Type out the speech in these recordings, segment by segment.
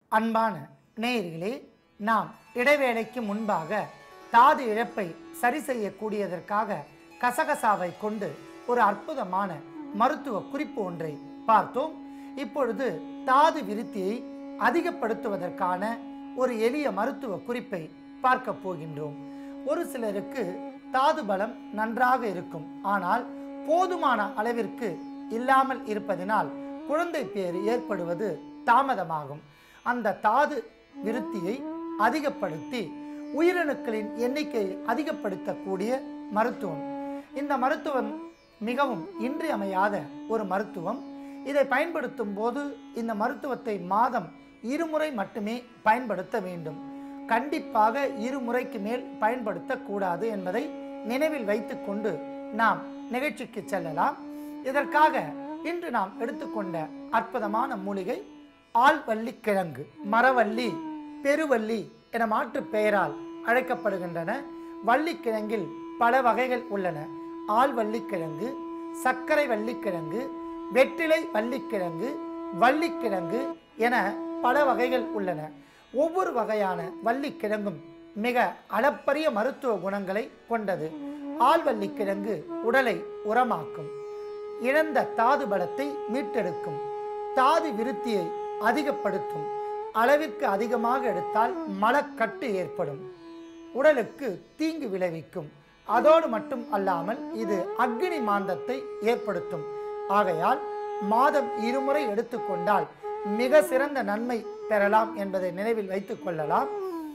அன்பான நேயர்களே நாம் இடைவேளைக்கு முன்பாக தாது இழப்பை சரி செய்யக்கூடியதற்காக கசகசாவை கொண்டு ஒரு அற்புதமான மருத்துவ குறிப்பு ஒன்றை பார்த்தோம் இப்பொழுது தாது விருத்தியை அதிகப்படுத்துவதற்கான ஒரு எளிய மருத்துவ குறிப்பை பார்க்க போகின்றோம் ஒரு சிலருக்கு தாது பலம் நன்றாக இருக்கும் ஆனால் போதுமான அளவிற்கு இல்லாமல் இருப்பதினால் குழந்தை பேறு ஏற்படுவது தாமதமாகும் அந்த தாது விருத்தியை அதிகப்படுத்தி உயிரணுக்களின் எண்ணிக்கையை அதிகப்படுத்தக்கூடிய மருத்துவம் இந்த மருத்துவம் மிகவும் இன்றியமையாத ஒரு மருத்துவம் இதை பயன்படுத்தும் போது இந்த மருத்துவத்தை மாதம் இருமுறை மட்டுமே பயன்படுத்த வேண்டும் கண்டிப்பாக இருமுறைக்கு மேல் பயன்படுத்தக்கூடாது என்பதை நினைவில் வைத்துக்கொண்டு நாம் நிகழ்ச்சிக்கு செல்லலாம் இதற்காக இன்று நாம் எடுத்துக்கொண்ட அற்புதமான மூலிகை ஆள்வள்ளி கிழங்கு மரவள்ளி பெருவள்ளி என மாற்று பெயரால் அழைக்கப்படுகின்றன வள்ளிக்கிழங்கில் பல வகைகள் உள்ளன ஆள்வள்ளிக்கிழங்கு சர்க்கரை வள்ளிக்கிழங்கு வெற்றிலை வள்ளிக்கிழங்கு வள்ளிக்கிழங்கு என பல வகைகள் உள்ளன ஒவ்வொரு வகையான வள்ளிக்கிழங்கும் மிக அளப்பரிய மருத்துவ குணங்களை கொண்டது ஆள்வள்ளிக்கிழங்கு உடலை உரமாக்கும் இழந்த தாது பலத்தை மீட்டெடுக்கும் தாது விருத்தியை அதிகப்படுத்தும் அளவிற்கு அதிகமாக எடுத்தால் மலக்கட்டு ஏற்படும் உடலுக்கு தீங்கு விளைவிக்கும் அதோடு மட்டும் அல்லாமல் இது அக்னி மாந்தத்தை ஏற்படுத்தும் ஆகையால் மாதம் இருமுறை எடுத்துக்கொண்டால் மிக சிறந்த நன்மை பெறலாம் என்பதை நினைவில் வைத்துக் கொள்ளலாம்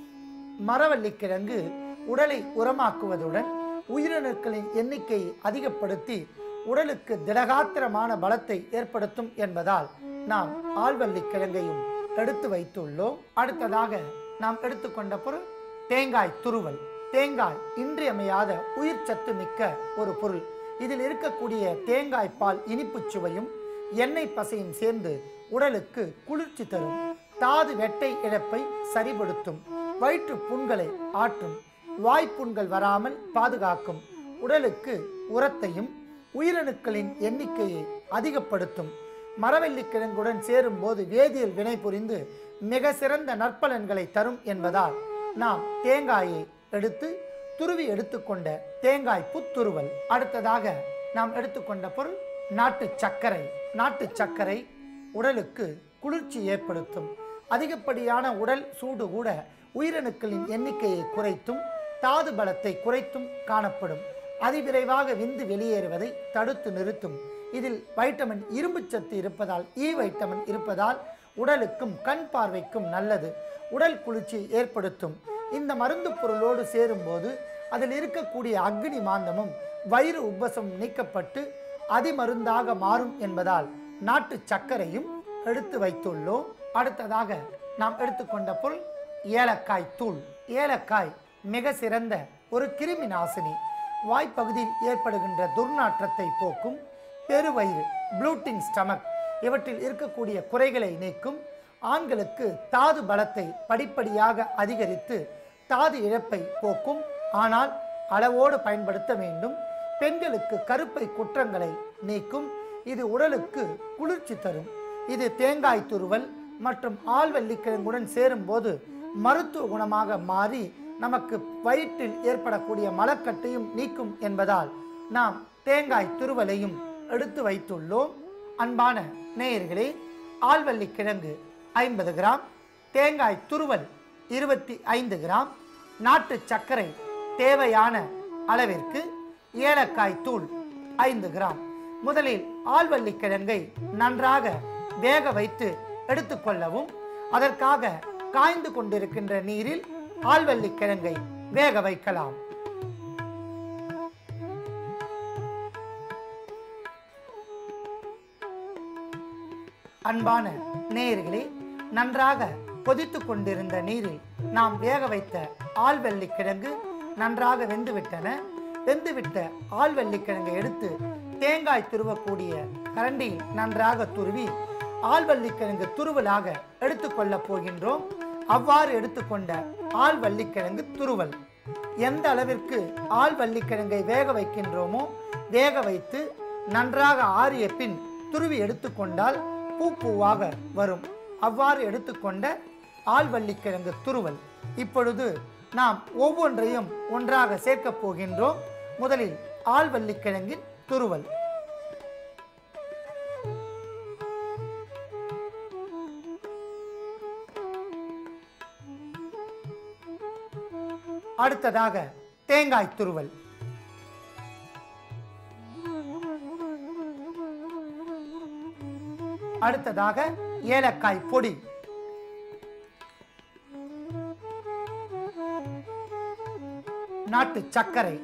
மரவள்ளிக்கிழங்கு உடலை உரமாக்குவதுடன் உயிரணுக்களின் எண்ணிக்கையை அதிகப்படுத்தி உடலுக்கு திடகாத்திரமான பலத்தை ஏற்படுத்தும் என்பதால் நாம் ஆழ்வள்ளிக் கிழங்கையும் எடுத்து வைத்துள்ளோம் அடுத்ததாக நாம் எடுத்துக்கொண்ட பொருள் தேங்காய் துருவல் தேங்காய் இன்றியமையாத உயிர் சத்து மிக்க ஒரு பொருள் இதில் இருக்கக்கூடிய தேங்காய் பால் இனிப்புச் சுவையும் எண்ணெய் பசையும் சேர்ந்து உடலுக்கு குளிர்ச்சி தரும் தாது வெட்டை இழப்பை சரிபடுத்தும் வயிற்று புண்களை ஆற்றும் வாய்ப்புண்கள் வராமல் பாதுகாக்கும் உடலுக்கு உரத்தையும் உயிரணுக்களின் எண்ணிக்கையை அதிகப்படுத்தும் மரவள்ளிக் கிழங்குடன் சேரும்போது வேதியியல் வினை புரிந்து மிக சிறந்த நற்பலன்களை தரும் என்பதால் நாம் தேங்காயை எடுத்து துருவி எடுத்துக்கொண்ட தேங்காய் புத்துருவல் அடுத்ததாக நாம் எடுத்துக்கொண்ட பொருள் நாட்டு சர்க்கரை நாட்டு சர்க்கரை உடலுக்கு குளிர்ச்சி ஏற்படுத்தும் அதிகப்படியான உடல் சூடு கூட உயிரணுக்களின் எண்ணிக்கையை குறைத்தும் தாது பலத்தை குறைத்தும் காணப்படும் அதிவிரைவாக விந்து வெளியேறுவதை தடுத்து நிறுத்தும் இதில் வைட்டமின் இரும்புச் சத்து இருப்பதால் இ வைட்டமின் இருப்பதால் உடலுக்கும் கண் பார்வைக்கும் நல்லது உடல் குளிர்ச்சி ஏற்படுத்தும் இந்த மருந்து பொருளோடு சேரும்போது அதில் இருக்கக்கூடிய அக்னி மாந்தமும் வயிறு உப்பசம் நீக்கப்பட்டு அதிமருந்தாக மாறும் என்பதால் நாட்டு சர்க்கரையும் எடுத்து வைத்துள்ளோம் அடுத்ததாக நாம் எடுத்துக்கொண்ட பொருள் ஏலக்காய் தூள் ஏலக்காய் மிக சிறந்த ஒரு கிருமி நாசினி வாய்ப்பகுதியில் ஏற்படுகின்ற துர்நாற்றத்தை போக்கும் பெருவயிறு ப்ளூட்டிங் ஸ்டமக் இவற்றில் இருக்கக்கூடிய குறைகளை நீக்கும் ஆண்களுக்கு தாது பலத்தை படிப்படியாக அதிகரித்து தாது இழப்பை போக்கும் ஆனால் அளவோடு பயன்படுத்த வேண்டும் பெண்களுக்கு கருப்பை குற்றங்களை நீக்கும் இது உடலுக்கு குளிர்ச்சி தரும் இது தேங்காய் துருவல் மற்றும் ஆள்வள்ளிக்கிழங்குடன் சேரும்போது மருத்துவ குணமாக மாறி நமக்கு வயிற்றில் ஏற்படக்கூடிய மலக்கட்டையும் நீக்கும் என்பதால் நாம் தேங்காய் துருவலையும் எடுத்து வைத்துள்ளோம் அன்பான நேயர்களே ஆள்வள்ளி கிழங்கு ஐம்பது கிராம் தேங்காய் துருவல் இருபத்தி ஐந்து கிராம் நாட்டு சர்க்கரை தேவையான அளவிற்கு ஏலக்காய் தூள் ஐந்து கிராம் முதலில் ஆள்வள்ளி கிழங்கை நன்றாக வேக வைத்து எடுத்துக்கொள்ளவும் அதற்காக காய்ந்து கொண்டிருக்கின்ற நீரில் ஆள்வள்ளி கிழங்கை வேக வைக்கலாம் அன்பான நேயர்களே நன்றாக கொதித்து கொண்டிருந்த நீரில் நாம் வேக வைத்த ஆள்வள்ளி கிழங்கு நன்றாக வெந்துவிட்டன வெந்துவிட்ட ஆள்வள்ளி கிழங்கை எடுத்து தேங்காய் துருவக்கூடிய கரண்டியில் நன்றாக துருவி ஆள்வள்ளி கிழங்கு துருவலாக எடுத்துக்கொள்ளப் போகின்றோம் அவ்வாறு எடுத்துக்கொண்ட ஆள்வள்ளி கிழங்கு துருவல் எந்த அளவிற்கு ஆள்வள்ளி கிழங்கை வேக வைக்கின்றோமோ வேக வைத்து நன்றாக ஆறிய பின் துருவி எடுத்துக்கொண்டால் பூ பூவாக வரும் அவ்வாறு எடுத்துக்கொண்ட ஆள்வள்ளிக்கிழங்கு துருவல் இப்பொழுது நாம் ஒவ்வொன்றையும் ஒன்றாக சேர்க்கப் போகின்றோம் முதலில் ஆள்வள்ளிக்கிழங்கின் துருவல் அடுத்ததாக தேங்காய் துருவல் அடுத்ததாக ஏலக்காய் பொடி நாட்டு சர்க்கரை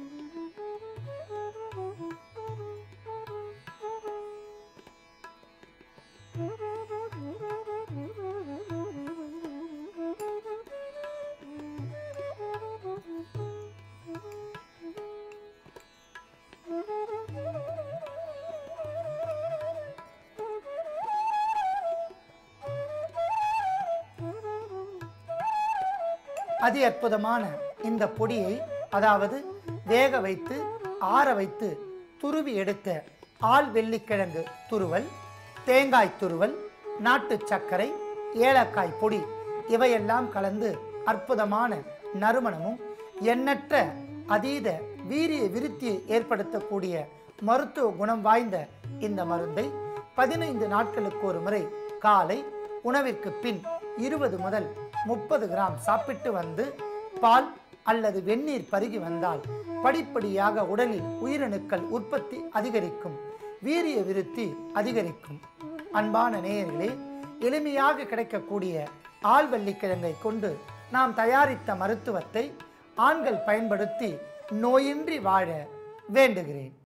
அதி அற்புதமான இந்த பொடியை அதாவது வேக வைத்து ஆற வைத்து துருவி எடுத்த ஆள் வெள்ளிக்கிழங்கு துருவல் தேங்காய் துருவல் நாட்டு சர்க்கரை ஏலக்காய் பொடி இவையெல்லாம் கலந்து அற்புதமான நறுமணமும் எண்ணற்ற அதீத வீரிய விருத்தியை ஏற்படுத்தக்கூடிய மருத்துவ குணம் வாய்ந்த இந்த மருந்தை பதினைந்து நாட்களுக்கு ஒரு முறை காலை உணவிற்கு பின் இருபது முதல் முப்பது கிராம் சாப்பிட்டு வந்து பால் அல்லது வெந்நீர் பருகி வந்தால் படிப்படியாக உடலில் உயிரணுக்கள் உற்பத்தி அதிகரிக்கும் வீரிய விருத்தி அதிகரிக்கும் அன்பான நேயர்களே எளிமையாக கிடைக்கக்கூடிய ஆள்வள்ளிக்கிழங்கை கொண்டு நாம் தயாரித்த மருத்துவத்தை ஆண்கள் பயன்படுத்தி நோயின்றி வாழ வேண்டுகிறேன்